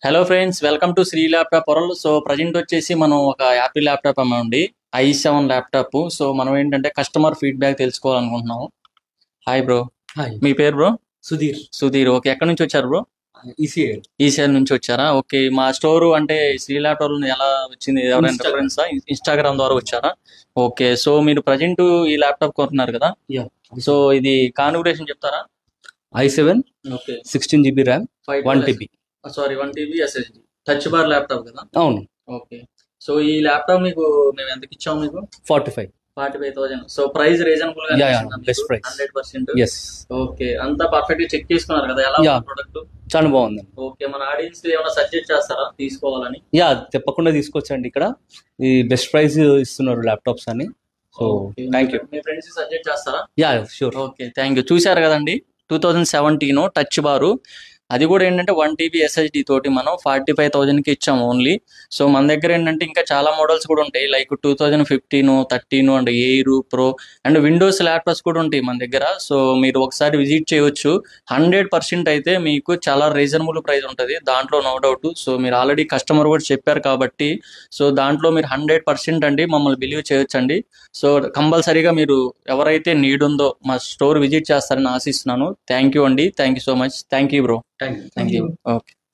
Hello friends welcome to Sri laptop world so present వచ్చేసి మనం ఒక యాపిల్ ల్యాప్టాప్ అమ్మండి ఐ సెవెన్ ల్యాప్టాప్ సో మనం ఏంటంటే కస్టమర్ ఫీడ్బ్యాక్ తెలుసుకోవాలనుకుంటున్నాం హాయ్ బ్రో హాయ్ మీ పేరు బ్రో సుధీర్ సుధీర్ ఓకే ఎక్కడి నుంచి వచ్చారు బ్రో ఈసీఐ ఈసీఎల్ నుంచి వచ్చారా ఓకే మా స్టోర్ అంటే శ్రీ ల్యాప్టాప్ ఎలా వచ్చింది ఎవరైనా Instagram. రెఫరెన్స్ ఇన్స్టాగ్రామ్ ద్వారా వచ్చారా ఓకే సో మీరు ప్రజెంట్ ఈ ల్యాప్టాప్ కొంటున్నారు కదా యా సో ఇది కాన్ఫిగరేషన్ చెప్తారా I seven okay sixteen GB RAM one TB sorry one TB SSD touch bar laptop కదా అవును ఓకే సో ఈ ల్యాప్టాప్ మీకు మేము ఎంతకి ఇచ్చాము మీకు forty five forty five thousand so price reasonable గా Yeah, yeah, best price. Hundred percent yes okay అంతా పర్ఫెక్ట్ గా చెక్ చేసుకున్నారు కదా ఎలా Yeah. ప్రొడక్ట్ చాలా బాగుందండి ఓకే మన ఆడియన్స్ ఏమైనా సజెస్ట్ చేస్తారా తీసుకోవాలని యా తప్పకుండా తీసుకొచ్చండి ఇక్కడ ఈ బెస్ట్ ప్రైస్ ఇస్తున్నారు ల్యాప్టాప్స్ అని సో Okay. థ్యాంక్ యూ మీ ఫ్రెండ్స్ సజెస్ట్ చేస్తారా ya sure okay thank you చూశారు కదండి two thousand seventeen touch bar అది కూడా ఏంటంటే వన్ టీబీ ఎస్ఎస్డి తోటి మనం ఫార్టీ ఫైవ్ థౌజండ్కి ఇచ్చాము ఓన్లీ సో మన దగ్గర ఏంటంటే ఇంకా చాలా మోడల్స్ కూడా ఉంటాయి like two thousand fifteen thirteen and air pro and Windows laptops కూడా ఉంటాయి మన దగ్గర సో మీరు ఒకసారి విజిట్ చేయవచ్చు హండ్రెడ్ పర్సెంట్ అయితే మీకు చాలా రీజనబుల్ ప్రైస్ ఉంటుంది దాంట్లో నో డౌట్ సో మీరు ఆల్రెడీ కస్టమర్ కూడా చెప్పారు కాబట్టి సో దాంట్లో మీరు హండ్రెడ్ పర్సెంట్ అండి మమ్మల్ని బిలీవ్ చేయొచ్చండి సో కంపల్సరీగా మీరు ఎవరైతే నీడ్ ఉందో మా స్టోర్ విజిట్ చేస్తారని ఆశిస్తున్నాను థ్యాంక్ యూ అండి thank you so much thank you bro thank you thank you okay